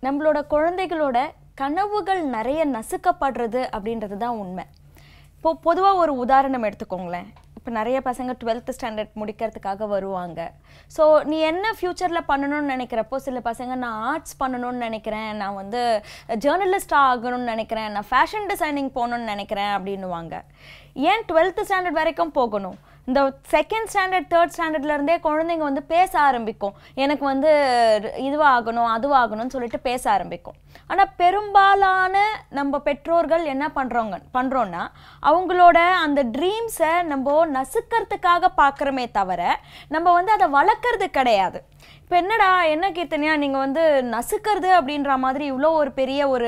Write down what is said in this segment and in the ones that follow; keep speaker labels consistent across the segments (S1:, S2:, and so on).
S1: நம்மளோட குழந்தைகளோட கனவுகள் நிறைய நசுக்கப்படுறது அப்படின்றது தான் உண்மை இப்போ பொதுவாக ஒரு உதாரணம் எடுத்துக்கோங்களேன் இப்போ நிறைய பசங்க டுவெல்த் ஸ்டாண்டர்ட் முடிக்கிறதுக்காக வருவாங்க ஸோ நீ என்ன ஃப்யூச்சரில் பண்ணணும்னு நினைக்கிறப்போ சில பசங்க நான் ஆர்ட்ஸ் பண்ணணும்னு நினைக்கிறேன் நான் வந்து ஜேர்னலிஸ்ட் ஆகணும்னு நினைக்கிறேன் நான் ஃபேஷன் டிசைனிங் போகணும்னு நினைக்கிறேன் அப்படின்னுவாங்க ஏன் டுவெல்த் ஸ்டாண்டர்ட் வரைக்கும் போகணும் இந்த செகண்ட் ஸ்டாண்டர்ட் தேர்ட் ஸ்டாண்டர்ட்ல இருந்தே குழந்தைங்க வந்து பேச ஆரம்பிக்கும் எனக்கு வந்து இதுவாகணும் அதுவாகணும்னு சொல்லிட்டு பேச ஆரம்பிக்கும் ஆனா பெரும்பாலான நம்ம பெற்றோர்கள் என்ன பண்றோங்க பண்றோம்னா அவங்களோட அந்த ட்ரீம்ஸை நம்ம நசுக்கிறதுக்காக பார்க்குறோமே தவிர நம்ம வந்து அதை வளர்க்கறது கிடையாது இப்போ என்னடா என்ன கீர்த்தனையா நீங்கள் வந்து நசுக்கிறது அப்படின்ற மாதிரி இவ்வளோ ஒரு பெரிய ஒரு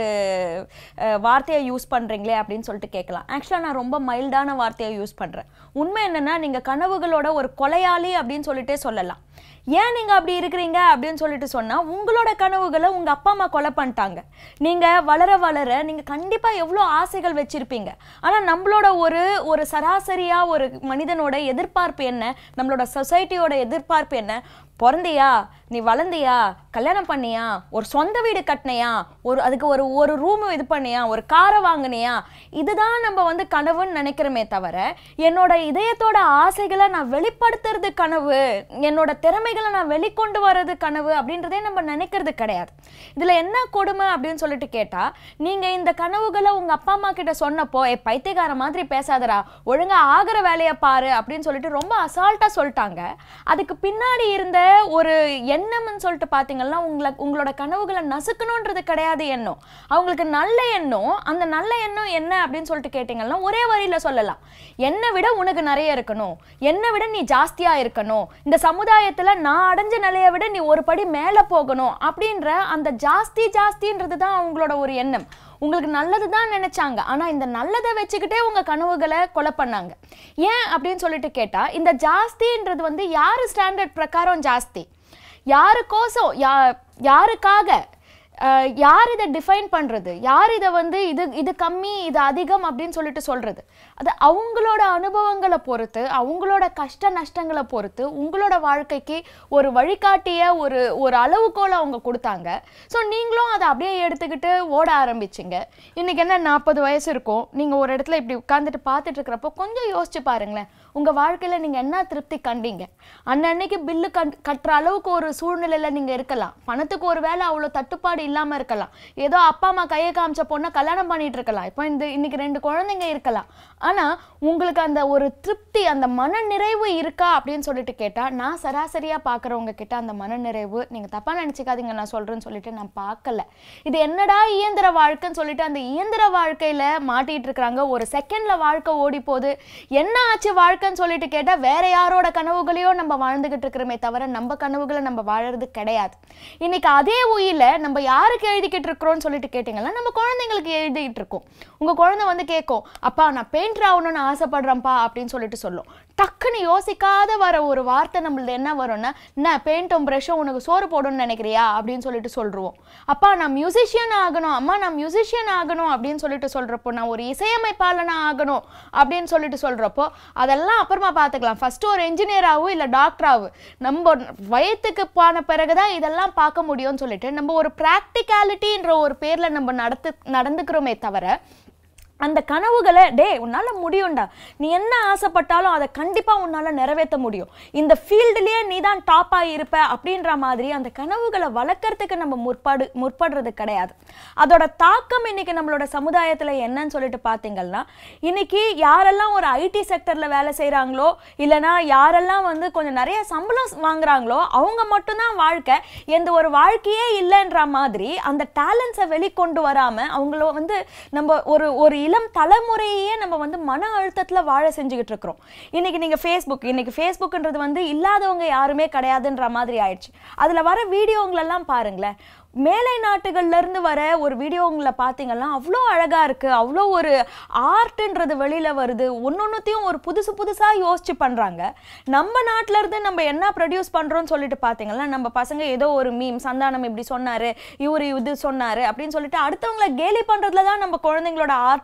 S1: அஹ், வார்த்தையை யூஸ் பண்ணுறீங்களே அப்படின்னு சொல்லிட்டு கேட்கலாம் ஆக்சுவலாக நான் ரொம்ப மைல்டான வார்த்தையை யூஸ் பண்ணுறேன் உண்மை என்னன்னா நீங்கள் கனவுகளோட ஒரு கொலையாளி அப்படின்னு சொல்லிட்டே சொல்லலாம் ஏன் நீங்கள் அப்படி இருக்கிறீங்க அப்படின்னு சொல்லிட்டு சொன்னால் உங்களோட கனவுகளை உங்கள் அப்பா அம்மா கொலை பண்ணிட்டாங்க நீங்கள் வளர வளர நீங்கள் கண்டிப்பாக எவ்வளோ ஆசைகள் வச்சுருப்பீங்க ஆனால் நம்மளோட ஒரு ஒரு சராசரியாக ஒரு மனிதனோட எதிர்பார்ப்பு என்ன நம்மளோட சொசைட்டியோட எதிர்பார்ப்பு என்ன பிறந்தியா நீ வளர்ந்தியா கல்யாணம் பண்ணியா ஒரு சொந்த வீடு கட்டினியா ஒரு அதுக்கு ஒரு ஒரு ரூம் இது பண்ணியா ஒரு காரை வாங்கினியா இதுதான் நம்ம வந்து கனவுன்னு நினைக்கிறோமே தவிர என்னோட இதயத்தோட ஆசைகளை நான் வெளிப்படுத்துறது கனவு என்னோட திறமைகளை நான் வெளிக்கொண்டு வர்றது கனவு அப்படின்றதே நம்ம நினைக்கிறது கிடையாது இதுல என்ன கொடுமை அப்படின்னு சொல்லிட்டு கேட்டா நீங்க இந்த கனவுகளை உங்க அப்பா அம்மா கிட்ட சொன்னப்போ ஏ பைத்தியக்கார மாதிரி பேசாதடா ஒழுங்கா ஆகிற வேலையை பாரு அப்படின்னு சொல்லிட்டு ரொம்ப அசால்ட்டா சொல்லிட்டாங்க அதுக்கு பின்னாடி இருந்த ஒரு எண்ணம்னு சொல்லிட்டு பார்த்தீங்கன்னா உங்களை உங்களோட கனவுகளை நசுக்கணுன்றது கிடையாது எண்ணம் அவங்களுக்கு நல்ல எண்ணம் அந்த நல்ல எண்ணம் என்ன அப்படின்னு சொல்லிட்டு கேட்டிங்கன்னா ஒரே வரியில சொல்லலாம் என்னை விட உனக்கு நிறைய இருக்கணும் என்னை விட நீ ஜாஸ்தியா இருக்கணும் இந்த சமுதாயத்துல நான் அடைஞ்ச நிலையை விட நீ ஒரு படி மேலே போகணும் அப்படின்ற அந்த ஜாஸ்தி ஜாஸ்தின்றது தான் அவங்களோட ஒரு எண்ணம் உங்களுக்கு நல்லது தான் நினைச்சாங்க ஆனா இந்த நல்லதை வச்சுக்கிட்டே உங்க கனவுகளை கொலை பண்ணாங்க ஏன் அப்படின்னு சொல்லிட்டு கேட்டா இந்த ஜாஸ்தின்றது வந்து யாரு ஸ்டாண்டர்ட் பிரகாரம் ஜாஸ்தி யாருக்கோசம் யா யாருக்காக அஹ், யார் இதை டிஃபைன் பண்றது யார் இதை வந்து இது இது கம்மி இது அதிகம் அப்படின்னு சொல்லிட்டு சொல்றது அது அவங்களோட அனுபவங்களை பொறுத்து அவங்களோட கஷ்ட நஷ்டங்களை பொறுத்து உங்களோட வாழ்க்கைக்கு ஒரு வழிகாட்டிய ஒரு ஒரு அளவுகோலை அவங்க கொடுத்தாங்க ஸோ நீங்களும் அதை அப்படியே எடுத்துக்கிட்டு ஓட ஆரம்பிச்சிங்க இன்னைக்கு என்ன நாற்பது வயசு இருக்கும் நீங்க ஒரு இடத்துல இப்படி உட்காந்துட்டு பார்த்துட்டு இருக்கிறப்போ கொஞ்சம் யோசிச்சு பாருங்களேன் உங்க வாழ்க்கையில நீங்க என்ன திருப்தி கண்டீங்க அன்னன்னைக்கு பில்லு கட் கட்டுற அளவுக்கு ஒரு சூழ்நிலையில நீங்க இருக்கலாம் பணத்துக்கு ஒரு வேலை அவ்வளவு தட்டுப்பாடு இல்லாம இருக்கலாம் ஏதோ அப்பா அம்மா கையை காமிச்ச பொண்ணை கல்யாணம் பண்ணிட்டு இருக்கலாம் இப்போ இந்த இன்னைக்கு ரெண்டு குழந்தைங்க இருக்கலாம் ஆனா உங்களுக்கு அந்த ஒரு திருப்தி அந்த மன நிறைவு இருக்கா அப்படின்னு சொல்லிட்டு கேட்டா நான் சராசரியா பாக்குறவங்க கிட்ட அந்த மன நிறைவு நீங்க தப்பா நினைச்சுக்காதீங்க நான் சொல்றேன்னு சொல்லிட்டு நான் பார்க்கல இது என்னடா இயந்திர வாழ்க்கைன்னு சொல்லிட்டு அந்த இயந்திர வாழ்க்கையில மாட்டிட்டு இருக்காங்க ஒரு செகண்ட்ல வாழ்க்கை ஓடி போகுது என்ன ஆச்சு வாழ்க்கைன்னு சொல்லிட்டு கேட்டா வேற யாரோட கனவுகளையோ நம்ம வாழ்ந்துகிட்டு இருக்கிறோமே தவிர நம்ம கனவுகளை நம்ம வாழறது கிடையாது இன்னைக்கு அதே உயில நம்ம யாருக்கு எழுதிக்கிட்டு இருக்கிறோம்னு சொல்லிட்டு கேட்டீங்கன்னா நம்ம குழந்தைங்களுக்கு எழுதிக்கிட்டு இருக்கோம் உங்க குழந்தை வந்து கேட்கும் அப்பா நான் பெயிண்டர் ஆகணும்னு ஆசைப்படுறேன்ப்பா அப்படின்னு சொல்லிட்டு சொல்லும் டக்குன்னு யோசிக்காத வர ஒரு வார்த்தை நம்மளது என்ன வரும்னா என்ன பெயிண்ட்டும் ப்ரஷும் உனக்கு சோறு போடும்னு நினைக்கிறியா அப்படின்னு சொல்லிட்டு சொல்லிடுவோம் அப்பா நான் மியூசிஷியன் ஆகணும் அம்மா நான் மியூசிஷியன் ஆகணும் அப்படின்னு சொல்லிட்டு சொல்றப்போ நான் ஒரு இசையமைப்பாளனா ஆகணும் அப்படின்னு சொல்லிட்டு சொல்றப்போ அதெல்லாம் அப்புறமா பார்த்துக்கலாம் ஃபர்ஸ்ட் ஒரு இன்ஜினியராகவும் இல்லை டாக்டராகவும் நம்ம வயத்துக்கு போன பிறகுதான் இதெல்லாம் பார்க்க முடியும்னு சொல்லிட்டு நம்ம ஒரு ப்ராக்டிகாலிட்டின்ற ஒரு பேர்ல நம்ம நடத்து நடந்துக்கிறோமே தவிர அந்த கனவுகளை டே உன்னால முடியும்டா நீ என்ன ஆசைப்பட்டாலும் அதை கண்டிப்பா உன்னால நிறைவேற்ற முடியும் இந்த ஃபீல்டுலயே நீ தான் டாப் இருப்ப அப்படின்ற மாதிரி அந்த கனவுகளை வளர்க்கறதுக்கு நம்ம முற்படு முற்படுறது கிடையாது அதோட தாக்கம் இன்னைக்கு நம்மளோட சமுதாயத்துல என்னன்னு சொல்லிட்டு பாத்தீங்கன்னா இன்னைக்கு யாரெல்லாம் ஒரு ஐடி செக்டர்ல வேலை செய்றாங்களோ இல்லைன்னா யாரெல்லாம் வந்து கொஞ்சம் நிறைய சம்பளம் வாங்குறாங்களோ அவங்க மட்டும்தான் வாழ்க்கை எந்த ஒரு வாழ்க்கையே இல்லைன்ற மாதிரி அந்த டேலண்ட்ஸை வெளிக்கொண்டு வராம அவங்கள வந்து நம்ம ஒரு ஒரு இளம் தலைமுறையே நம்ம வந்து மன அழுத்தத்துல வாழ செஞ்சுக்கிட்டு இருக்கிறோம் இன்னைக்கு நீங்க ஃபேஸ்புக் இன்னைக்கு ஃபேஸ்புக்ன்றது வந்து இல்லாதவங்க யாருமே கிடையாதுன்ற மாதிரி ஆயிடுச்சு அதுல வர வீடியோங்களெல்லாம் பாருங்களேன் மேலை நாட்டுகள்ல இருந்து வர ஒரு வீடியோங்களை பார்த்தீங்கன்னா அவ்வளோ அழகா இருக்கு அவ்வளோ ஒரு ஆர்ட்ன்றது வெளியில வருது ஒன்னொன்னுத்தையும் ஒரு புதுசு புதுசா யோசிச்சு பண்றாங்க நம்ம நாட்டுல இருந்து நம்ம என்ன ப்ரொடியூஸ் பண்றோம்னு சொல்லிட்டு பார்த்தீங்கன்னா நம்ம பசங்க ஏதோ ஒரு மீம் சந்தானம் இப்படி சொன்னாரு இவரு இது சொன்னாரு அப்படின்னு சொல்லிட்டு அடுத்தவங்கள கேலி பண்றதுல தான் நம்ம குழந்தைங்களோட ஆர்ட்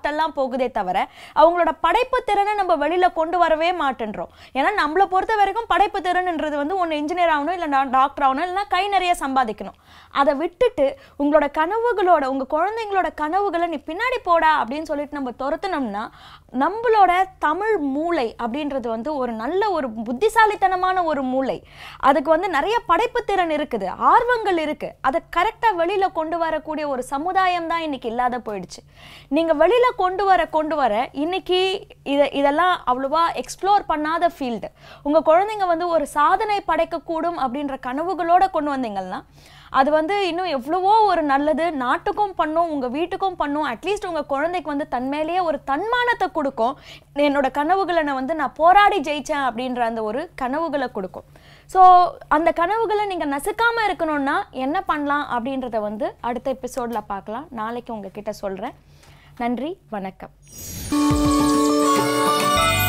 S1: எல்லாம் போகுதே தவிர அவங்களோட படைப்பு திறனை நம்ம வெளியில கொண்டு வரவே மாட்டேன்றோம் ஏன்னா நம்மளை பொறுத்த வரைக்கும் படைப்பு திறன்ன்றது வந்து ஒன்று இன்ஜினியர் ஆகணும் இல்லை டாக்டர் ஆகணும் இல்லைன்னா கை நிறைய சம்பாதிக்கணும் அதை விட்டுட்டு உங்களோட கனவுகளோட உங்க குழந்தைங்களோட கனவுகளை நீ பின்னாடி போடா அப்படின்னு சொல்லிட்டு நம்ம துரத்துனோம்னா நம்மளோட தமிழ் மூளை அப்படின்றது வந்து ஒரு நல்ல ஒரு புத்திசாலித்தனமான ஒரு மூளை அதுக்கு வந்து நிறைய படைப்பு திறன் இருக்குது ஆர்வங்கள் இருக்கு அதை கரெக்டாக வெளியில கொண்டு வரக்கூடிய ஒரு சமுதாயம் தான் இன்னைக்கு இல்லாத போயிடுச்சு நீங்க வெளியில கொண்டு வர கொண்டு வர இன்னைக்கு இதை இதெல்லாம் அவ்வளோவா எக்ஸ்ப்ளோர் பண்ணாத ஃபீல்டு உங்க குழந்தைங்க வந்து ஒரு சாதனை படைக்கக்கூடும் அப்படின்ற கனவுகளோட கொண்டு வந்தீங்கன்னா அது வந்து இன்னும் எவ்வளவோ ஒரு நல்லது நாட்டுக்கும் பண்ணும் உங்க வீட்டுக்கும் பண்ணும் அட்லீஸ்ட் உங்க குழந்தைக்கு வந்து தன்மேலேயே ஒரு தன்மானத்தை கொடுக்கும் என்னோட கனவுகளை நான் வந்து நான் போராடி ஜெயிச்சேன் அப்படின்ற அந்த ஒரு கனவுகளை கொடுக்கும் ஸோ அந்த கனவுகளை நீங்க நசுக்காம இருக்கணும்னா என்ன பண்ணலாம் அப்படின்றத வந்து அடுத்த எபிசோட்ல பார்க்கலாம் நாளைக்கு உங்ககிட்ட சொல்றேன் நன்றி வணக்கம்